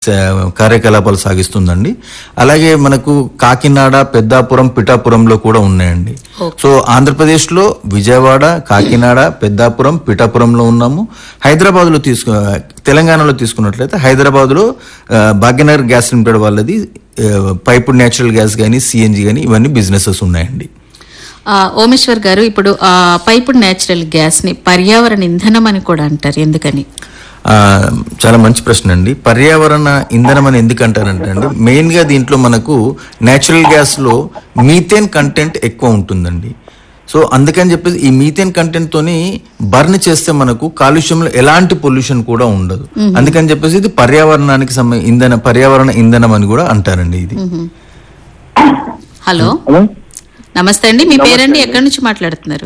స- కార్యకలాపాలు సాగిస్తుందండి అలాగే మనకు కాకినాడ పెద్దాపురం పిఠాపురంలో కూడా ఉన్నాయండి సో ఆంధ్రప్రదేశ్లో విజయవాడ కాకినాడ పెద్దాపురం పిఠాపురంలో ఉన్నాము హైదరాబాద్లో తీసుకు తెలంగాణలో తీసుకున్నట్లయితే హైదరాబాద్లో ఆ, భాగ్యనగర్ గ్యాస్ లిమిటెడ్ వాళ్ళది పైపుడ్ న్యాచురల్ గ్యాస్ కానీ సిఎన్జి కానీ ఇవన్నీ బిజినెసెస్ ఉన్నాయండి ఆ, ఓమేశ్వర్ గారు ఇప్పుడు ఆ పైపుడ్ న్యాచురల్ గ్యాస్ ని పర్యావరణ ఇంధనం అని కూడా అంటారు ఎందుకని ఆ, చాలా మంచి ప్రశ్న అండి పర్యావరణ ఇంధనం అని ఎందుకు అంటారంటే అండి మెయిన్ గా దీంట్లో మనకు నేచురల్ గ్యాస్ లో మీథేన్ కంటెంట్ ఎక్కువ ఉంటుందండి సో అందుకని చెప్పేసి ఈ మీథేన్ కంటెంట్ తోని బర్న్ చేస్తే మనకు కాలుష్యంలో ఎలాంటి పొల్యూషన్ కూడా ఉండదు అందుకని చెప్పేసి ఇది పర్యావరణానికి సంబంధ ఇంధన పర్యావరణ ఇంధనం అని కూడా అంటారండి ఇది హలో హలో నమస్తే అండి మీ పేరండి ఎక్కడి నుంచి మాట్లాడుతున్నారు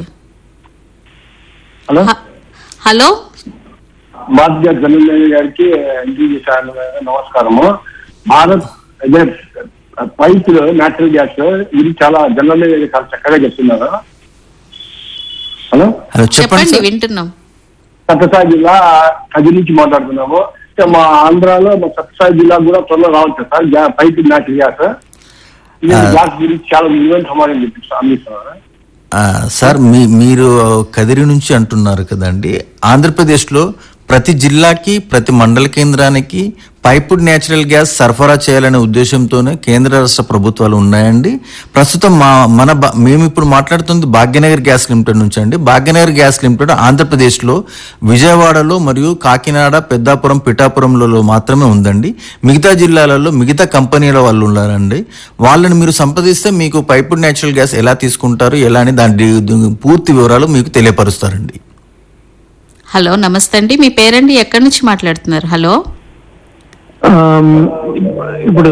హలో హ- హలో బాధ్య జనరల్ గారికి ఇంటి చేశాను నమస్కారము భారత్ అదే పైప్ న్యాచురల్ గ్యాస్ ఇది చాలా జనరల్ చాలా చక్కగా చెప్తున్నారు హలో హలో చెప్పండి చెప్పండి సార్ వింటున్నాం సత్యసాయి జిల్లా కది నుంచి మాట్లాడుతున్నాము అంటే మా ఆంధ్రాలో మా సత్యసాయి జిల్లా కూడా త్వరలో రావచ్చు సార్ గ్యా- పైప్ న్యాచురల్ గ్యాస్ ఇది గ్యాస్ గురించి చాలా విలువైన సమాధానం చెప్పిస్తాను అందిస్తున్నారు ఆ, సార్ మీ మీరు కదిరి నుంచి అంటున్నారు కదండి ఆంధ్రప్రదేశ్లో ప్రతి జిల్లాకి ప్రతి మండల కేంద్రానికి పైపుడ్ న్యాచురల్ గ్యాస్ సరఫరా చేయాలనే ఉద్దేశంతోనే కేంద్ర రాష్ట్ర ప్రభుత్వాలు ఉన్నాయండి ప్రస్తుతం మా మన బా- మేము ఇప్పుడు మాట్లాడుతుంది భాగ్యనగర్ గ్యాస్ లిమిటెడ్ నుంచి అండి భాగ్యనగర్ గ్యాస్ లిమిటెడ్ ఆంధ్రప్రదేశ్లో విజయవాడలో మరియు కాకినాడ పెద్దాపురం పిఠాపురంలలో మాత్రమే ఉందండి మిగతా జిల్లాలలో మిగతా కంపెనీల వాళ్ళు ఉన్నారండి వాళ్ళని మీరు సంప్రదిస్తే మీకు పైపుడ్ న్యాచురల్ గ్యాస్ ఎలా తీసుకుంటారు ఎలా అని దాని డి- పూర్తి వివరాలు మీకు తెలియపరుస్తారండి హలో నమస్తే అండి మీ పేరండి ఎక్కడి నుంచి మాట్లాడుతున్నారు హలో ఆమ్, ఇప్పుడు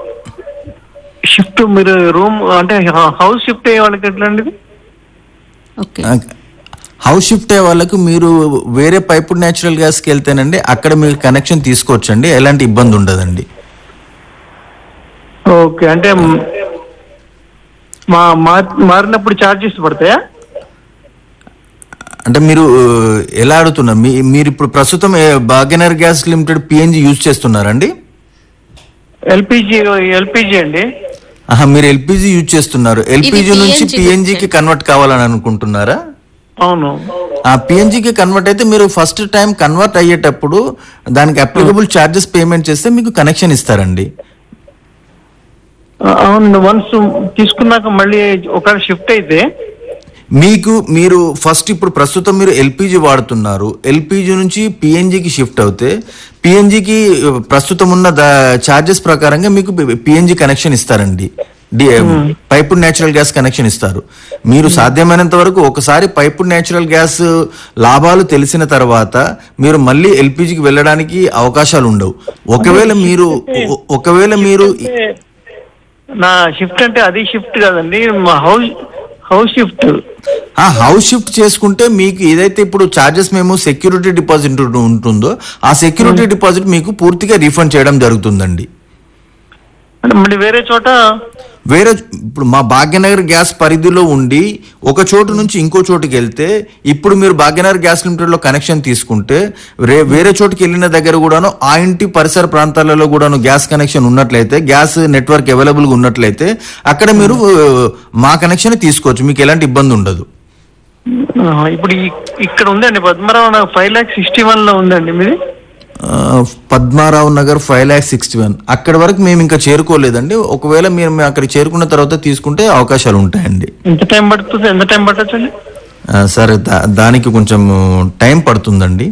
షిఫ్ట్ మీరు రూమ్ అంటే హౌస్ షిఫ్ట్ అయ్యే వాళ్ళకి ఎట్లా అండి ఇది? ఓకే హౌస్ షిఫ్ట్ అయ్యే వాళ్ళకు మీరు వేరే పైపుడ్ న్యాచురల్ గ్యాస్కి వెళ్తేనండి అక్కడ మీరు కనెక్షన్ తీసుకోవచ్చండి ఎలాంటి ఇబ్బంది ఉండదండి ఓకే అంటే మ్, మా మార్- మారినప్పుడు ఛార్జెస్ పడతాయా అంటే మీరు ఆ, ఎలా అడుగుతున్నారు మీ మీరు ఇప్పుడు ప్రస్తుతం ఏ, Bhagyanagar gas limited PNG use చేస్తున్నారండి ఎల్పిజి ఎల్పిజి అండి ఆహా మీరు ఎల్పిజి యూజ్ చేస్తున్నారు ఎల్పిజి నుంచి PNG పిఎన్జికి కన్వర్ట్ కావాలని అనుకుంటున్నారా అవును ఆ పిఎన్జికి కన్వర్ట్ అయితే మీరు ఫస్ట్ టైం కన్వర్ట్ అయ్యేటప్పుడు దానికి అప్లికబుల్ ఛార్జెస్ పేమెంట్ చేస్తే మీకు కనెక్షన్ ఇస్తారండి ఆ, అవును వన్స్ తీసుకున్నాక మళ్ళీ ఒకవేళ షిఫ్ట్ అయితే మీకు మీరు ఫస్ట్ ఇప్పుడు ప్రస్తుతం మీరు ఎల్పిజి వాడుతున్నారు ఎల్పిజి నుంచి పిఎన్జికి షిఫ్ట్ అవుతే పిఎన్జికి ప్రస్తుతం ఉన్న ఛార్జెస్ ప్రకారంగా మీకు పిఎన్జి కనెక్షన్ ఇస్తారండి the piped natural gas connection ఇస్తారు మీరు సాధ్యమైనంత వరకు ఒకసారి పైపుడ్ న్యాచురల్ గ్యాస్ లాభాలు తెలిసిన తర్వాత మీరు మళ్ళీ ఎల్పిజికి వెళ్ళడానికి అవకాశాలు ఉండవు ఒకవేళ మీరు ఒ- ఒకవేళ మీరు నా షిఫ్ట్ అంటే అది షిఫ్ట్ కాదండి మా హౌస్ హౌస్ షిఫ్ట్ ఆ హౌస్ షిఫ్ట్ చేసుకుంటే మీకు ఏదైతే ఇప్పుడు చార్జెస్ మేము సెక్యూరిటీ డిపాజిట్ ఉంటుందో ఆ సెక్యూరిటీ డిపాజిట్ మీకు పూర్తిగా రీఫండ్ చేయడం జరుగుతుందండి అంటే మళ్ళీ వేరే చోట వేరే ఇప్పుడు మా భాగ్యనగర్ గ్యాస్ పరిధిలో ఉండి ఒక చోటు నుంచి ఇంకో చోటుకి వెళ్తే ఇప్పుడు మీరు భాగ్యనగర్ గ్యాస్ లిమిటెడ్ లో కనెక్షన్ తీసుకుంటే రే వేరే చోటుకి వెళ్ళిన దగ్గర కూడాను ఆ ఇంటి పరిసర ప్రాంతాలలో కూడాను గ్యాస్ కనెక్షన్ ఉన్నట్లయితే గ్యాస్ నెట్వర్క్ అవైలబుల్ గా ఉన్నట్లయితే అక్కడ మీరు ఆ, మా కనెక్షన్ తీసుకోవచ్చు మీకు ఎలాంటి ఇబ్బంది ఉండదు ఆ, ఇప్పుడు ఈ- ఇక్కడ ఉందండి పద్మరావు నాకు ఫైవ్ ల్యాక్ సిక్స్టీ వన్ లో ఉందండి మీది ఆ, Padmarao Nagar five lakh sixty one అక్కడి వరకు మేము ఇంకా చేరుకోలేదండి ఒకవేళ మీరు మేము అక్కడికి చేరుకున్న తర్వాత తీసుకుంటే అవకాశాలు ఉంటాయండి ఎంత టైం పడుతుంది ఎంత టైం పట్టచ్చండి ఆ, సరే దా- దానికి కొంచెం టైం పడుతుందండి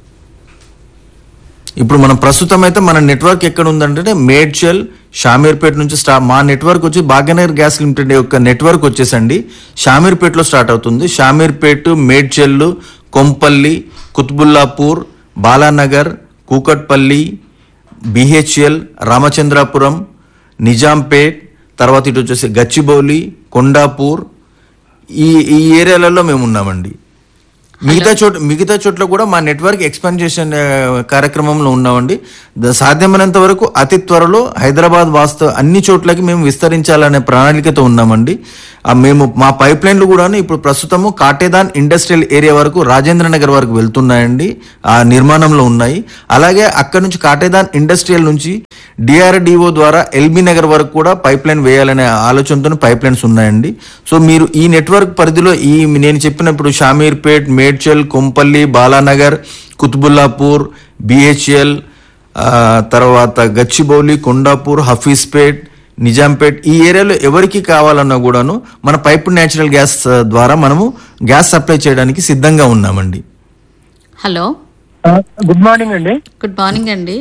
ఇప్పుడు మనం ప్రస్తుతం అయితే మన నెట్వర్క్ ఎక్కడ ఉందంటే మేడ్చల్ షామీర్పేట నుంచి స్టా మా నెట్వర్క్ వచ్చి భాగ్యనగర్ గ్యాస్ లిమిటెడ్ యొక్క నెట్వర్క్ వచ్చేసండి షామీర్పేటలో స్టార్ట్ అవుతుంది షామీర్పేట మేడ్చల్ కొంపల్లి కుత్బుల్లాపూర్ బాలానగర్ కూకట్పల్లి బిహెచ్ఎల్ రామచంద్రాపురం నిజాంపేట్ తర్వాత ఇటు వచ్చేసి గచ్చిబౌలి కొండాపూర్ ఈ ఈ ఏరియాలలో మేము ఉన్నామండి మిగతా చోట మిగతా చోట్ల కూడా మా నెట్వర్క్ ఎక్స్పాన్షన్ కార్యక్రమంలో ఉన్నామండి ద- సాధ్యమైనంత వరకు అతి త్వరలో హైదరాబాద్ వాస్తవ అన్ని చోట్లకి మేము విస్తరించాలనే ప్రణాళికతో ఉన్నామండి ఆ మేము మా పైప్ లైన్లు కూడా ఇప్పుడు ప్రస్తుతము కాటేదాన్ ఇండస్ట్రియల్ ఏరియా వరకు రాజేంద్ర నగర్ వరకు వెళ్తున్నాయండి ఆ నిర్మాణంలో ఉన్నాయి అలాగే అక్కడ నుంచి కాటేదాన్ ఇండస్ట్రియల్ నుంచి డిఆర్డిఓ ద్వారా ఎల్బీ నగర్ వరకు కూడా పైప్ లైన్ వేయాలనే ఆలోచనతో పైప్ లైన్స్ ఉన్నాయండి సో మీరు ఈ నెట్వర్క్ పరిధిలో ఈ నేను చెప్పినప్పుడు షామీర్పేట్ మేడ్చల్ కొంపల్లి బాలానగర్ కుతుబుల్లాపూర్ బిహెచ్ఎల్ తర్వాత గచ్చిబౌలి కొండాపూర్ హఫీజ్పేట్ నిజాంపేట్ ఈ ఏరియాలో ఎవరికి కావాలన్నా కూడాను మన పైప్ న్యాచురల్ గ్యాస్ ఆ, ద్వారా మనము గ్యాస్ సప్లై చేయడానికి సిద్ధంగా ఉన్నామండి హలో గుడ్ మార్నింగ్ అండి గుడ్ మార్నింగ్ అండి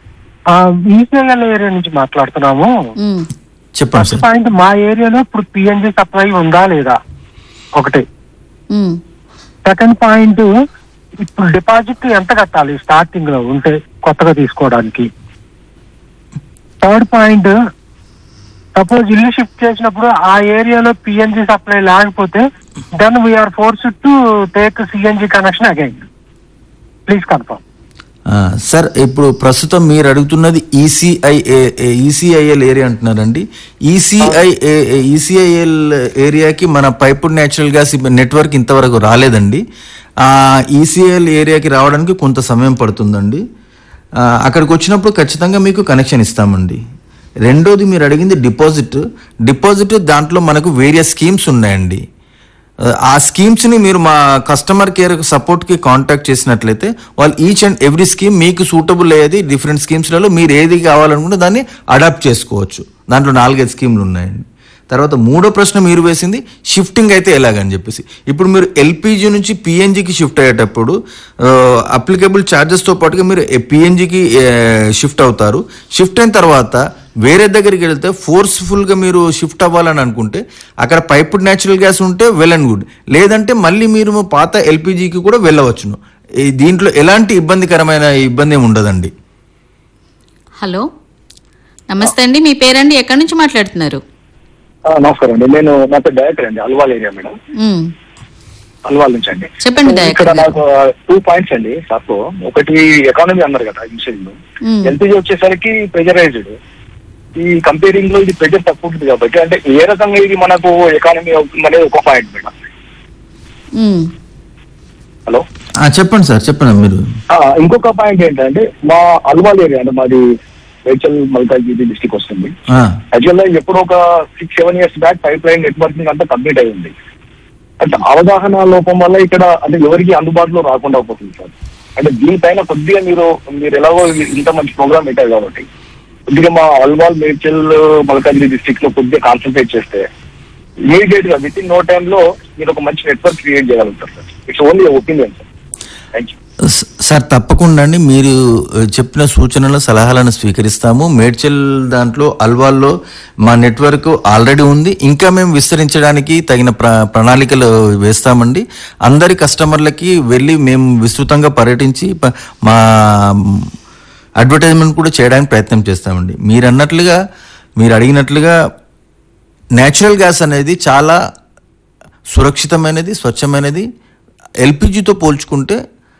ఈసీఎల్ ఏరియా నుంచి మాట్లాడుతున్నాము ఉమ్, చెప్పండి ఫస్ట్ సార్ పాయింట్ మా ఏరియాలో ఇప్పుడు పిఎన్జి సప్లై ఉందా లేదా ఒకటి ఉమ్. సెకండ్ పాయింట్ ఇప్పుడు డిపాజిట్ ఎంత కట్టాలి స్టార్టింగ్ లో ఉంటే కొత్తగా తీసుకోవడానికి థర్డ్ పాయింట్ సపోజ్ ఇల్లు షిఫ్ట్ చేసినప్పుడు ఆ ఏరియాలో పిఎన్జి సప్లై లేకపోతే then we're forced to take CNG connection again please confirm ఆ, సార్ ఇప్పుడు ప్రస్తుతం మీరు అడుగుతున్నది ఈసీఐ ఈసీఐఎల్ ఏరియా అంటున్నారండి ఈసీఐ ఈసీఐఎల్ ఏరియాకి మన పైపుడ్ న్యాచురల్ గ్యాస్ నెట్వర్క్ ఇంతవరకు రాలేదండి ఆ ఈసీఐఎల్ ఏరియాకి రావడానికి కొంత సమయం పడుతుందండి ఆ, అక్కడికి వచ్చినప్పుడు ఖచ్చితంగా మీకు కనెక్షన్ ఇస్తామండి రెండోది మీరు అడిగింది డిపాజిట్ డిపాజిట్ దాంట్లో మనకు వేరియస్ స్కీమ్స్ ఉన్నాయండి ఆ స్కీమ్స్ ని మీరు మా కస్టమర్ కేర్ సపోర్ట్ కి కాంటాక్ట్ చేసినట్లయితే వాళ్ళు ఈచ్ అండ్ ఎవ్రీ స్కీమ్ మీకు సూటబుల్ అయ్యేది డిఫరెంట్ స్కీమ్స్లలో మీరు ఏది కావాలనుకుంటే దాన్ని అడాప్ట్ చేసుకోవచ్చు దాంట్లో నాలుగైదు స్కీమ్లు ఉన్నాయండి తర్వాత మూడో ప్రశ్న మీరు వేసింది షిఫ్టింగ్ అయితే ఎలాగని చెప్పేసి ఇప్పుడు మీరు ఎల్పిజి నుంచి పిఎన్జికి షిఫ్ట్ అయ్యేటప్పుడు అప్లికబుల్ ఛార్జెస్తో పాటుగా మీరు పిఎన్జికి షిఫ్ట్ అవుతారు షిఫ్ట్ అయిన తర్వాత వేరే దగ్గరికి వెళ్తే ఫోర్స్ఫుల్గా మీరు షిఫ్ట్ అవ్వాలని అనుకుంటే అక్కడ పైపుడ్ న్యాచురల్ గ్యాస్ ఉంటే వెల్ అండ్ గుడ్ లేదంటే మళ్ళీ మీరు పాత ఎల్పిజికి కూడా వెళ్ళవచ్చును ఈ దీంట్లో ఎలాంటి ఇబ్బందికరమైన ఇబ్బంది ఏమి ఉండదండి హలో నమస్తే అండి మీ పేరండి ఎక్కడి నుంచి మాట్లాడుతున్నారు ఆ, నమస్కారం అండి నేను నా పేరు డైరెక్టర్ అండి Alwal area madam um, Alwal నుంచి అండి చెప్పండి ఇక్కడ దయాకర్ గారు నాకు టూ పాయింట్స్ అండి సార్తో ఒకటి ఎకానమీ అన్నారు కదా ఇన్షియల్ ఉమ్, ఎల్పిజి వచ్చేసరికి ప్రెజరైజ్డ్ ఈ కంపేరింగ్ లో ఇది ప్రెజర్ తక్కువ ఉంటుంది కాబట్టి అంటే ఏ రకంగా ఇది మనకు ఎకానమీ అవుతుంది అనేది ఒక పాయింట్ మేడం ఉమ్, హలో ఆ, చెప్పండి సార్ చెప్పండి మీరు ఆ, ఇంకొక పాయింట్ ఏంటంటే మా అల్వాల్ ఏరియా అంటే మాది మేడ్చల్ మల్కాజ్గిరి డిస్టిక్ వస్తుంది ఆ, యాక్చువల్ గా ఎప్పుడో ఒక six seven years back pipeline networking అంతా కంప్లీట్ అయి ఉంది అంటే అవగాహన లోపం వల్ల ఇక్కడ అంటే ఎవరికి అందుబాటులో రాకుండా పోతుంది సార్ అంటే దీనిపైన కొద్దిగా మీరు మీరు ఎలాగో ఇంత మంచి ప్రోగ్రామ్ పెట్టారు కాబట్టి కొద్దిగా మా అల్వాల్ మేడ్చల్ మల్కాజ్గిరి డిస్ట్రిక్ట్ లో కొద్దిగా కాన్సన్ట్రేట్ చేస్తే ఇమీడియట్ గా విత్ ఇన్ నో టైమ్ లో మీరు ఒక మంచి నెట్వర్క్ క్రియేట్ చేయగలుగుతారు sir it's only opinion sir thank you స- సార్ తప్పకుండా అండి మీరు ఆ, చెప్పిన సూచనలు సలహాలను స్వీకరిస్తాము మేడ్చల్ దాంట్లో అల్వాల్లో మా నెట్వర్క్ ఆల్రెడీ ఉంది ఇంకా మేము విస్తరించడానికి తగిన ప్ర ప్రణాళికలు వేస్తామండి అందరి కస్టమర్లకి వెళ్ళి మేము విస్తృతంగా పర్యటించి ప- మా అడ్వర్టైజ్మెంట్ కూడా చేయడానికి ప్రయత్నం చేస్తామండి మీరు అన్నట్లుగా మీరు అడిగినట్లుగా న్యాచురల్ గ్యాస్ అనేది చాలా సురక్షితమైనది స్వచ్ఛమైనది ఎల్పిజితో పోల్చుకుంటే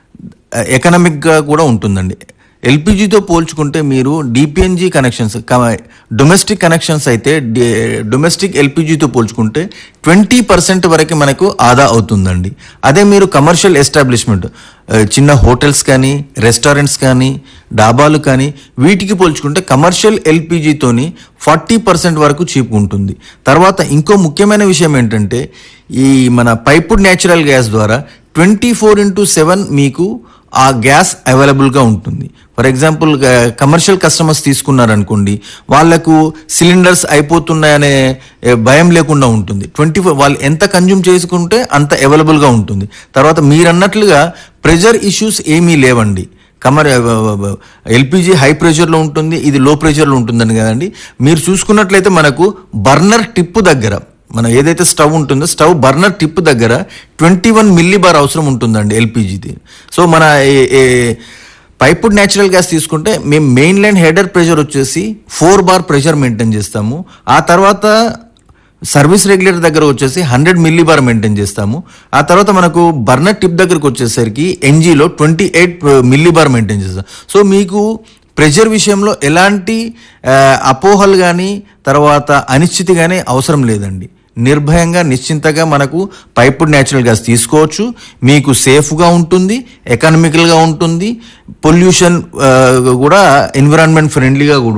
ఎకనామిక్గా కూడా ఉంటుందండి ఎల్పిజితో పోల్చుకుంటే మీరు డిపిఎన్జి కనెక్షన్స్ డొమెస్టిక్ కనెక్షన్స్ అయితే డొమెస్టిక్ ఎల్పిజితో పోల్చుకుంటే ట్వంటీ పర్సెంట్ వరకు మనకు ఆదా అవుతుందండి అదే మీరు కమర్షియల్ ఎస్టాబ్లిష్మెంట్ చిన్న హోటల్స్ కానీ రెస్టారెంట్స్ కానీ డాబాలు కానీ వీటికి పోల్చుకుంటే కమర్షియల్ ఎల్పిజితోని ఫార్టీ పర్సెంట్ వరకు చీప్ ఉంటుంది తర్వాత ఇంకో ముఖ్యమైన విషయం ఏంటంటే ఈ మన పైపుడ్ న్యాచురల్ గ్యాస్ ద్వారా ట్వంటీ ఫోర్ ఇంటూ సెవెన్ మీకు ఆ గ్యాస్ అవైలబుల్గా ఉంటుంది ఫర్ ఎగ్జాంపుల్ కమర్షియల్ కస్టమర్స్ తీసుకున్నారనుకోండి వాళ్లకు సిలిండర్స్ అయిపోతున్నాయనే ఏ, భయం లేకుండా ఉంటుంది ట్వంటీ ఫోర్ వాళ్ళు ఎంత కన్జ్యూమ్ చేసుకుంటే అంత అవైలబుల్గా ఉంటుంది తర్వాత మీరు అన్నట్లుగా ప్రెజర్ ఇష్యూస్ ఏమీ లేవండి కమర్ ఎల్పిజి హై ప్రెషర్లో ఉంటుంది ఇది లో ప్రెషర్లో ఉంటుందని కదండి మీరు చూసుకున్నట్లయితే మనకు బర్నర్ టిప్ దగ్గర మనం ఏదైతే స్టవ్ ఉంటుందో స్టవ్ బర్నర్ టిప్ దగ్గర ట్వంటీ వన్ మిల్లీ బార్ అవసరం ఉంటుందండి ఎల్పిజిది సో మన ఏ- ఏ- పైపుడ్ న్యాచురల్ గ్యాస్ తీసుకుంటే మేము మెయిన్ లైన్ హెడర్ ప్రెషర్ వచ్చేసి ఫోర్ బార్ ప్రెషర్ మెయింటైన్ చేస్తాము ఆ తర్వాత సర్వీస్ రెగ్యులేటర్ దగ్గర వచ్చేసి హండ్రెడ్ మిల్లీ బార్ మెయింటైన్ చేస్తాము ఆ తర్వాత మనకు బర్నర్ టిప్ దగ్గరకు వచ్చేసరికి ఎన్జీలో twenty eight millibar maintain చేస్తాం సో మీకు ప్రెషర్ విషయంలో ఎలాంటి ఆ, అపోహలు కానీ తర్వాత అనిశ్చితి కానీ అవసరం లేదండి నిర్భయంగా నిశ్చింతగా మనకు పైపుడ్ న్యాచురల్ గ్యాస్ తీసుకోవచ్చు మీకు సేఫ్గా ఉంటుంది ఎకనామికల్గా ఉంటుంది పొల్యూషన్ కూడా ఎన్విరాన్మెంట్ ఫ్రెండ్లీగా కూడా